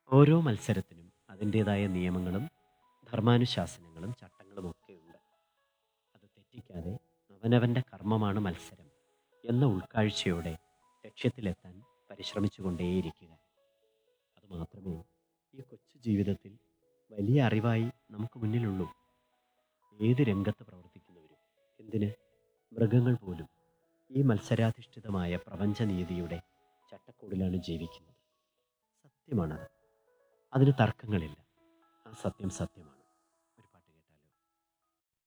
ഓരോ മത്സരത്തിനും അതിൻ്റേതായ നിയമങ്ങളും ധർമാനുശാസനങ്ങളും ചട്ടങ്ങളും ഒക്കെ ഉണ്ട് അത് തെറ്റിക്കാതെ അവനവൻ്റെ കർമ്മമാണ് മത്സരം എന്ന ഉൾക്കാഴ്ചയോടെ ലക്ഷ്യത്തിലെത്താൻ പരിശ്രമിച്ചുകൊണ്ടേയിരിക്കുക അതുമാത്രമേ ഈ കൊച്ചു ജീവിതത്തിൽ വലിയ അറിവായി നമുക്ക് മുന്നിലുള്ളൂ ഏത് രംഗത്ത് പ്രവർത്തിക്കുന്നവരും എന്തിന് മൃഗങ്ങൾ പോലും ഈ മത്സരാധിഷ്ഠിതമായ പ്രപഞ്ചനീതിയുടെ ചട്ടക്കൂടിലാണ് ജീവിക്കുന്നത് സത്യമാണത് അതിന് തർക്കങ്ങളില്ല ആ സത്യം സത്യമാണ്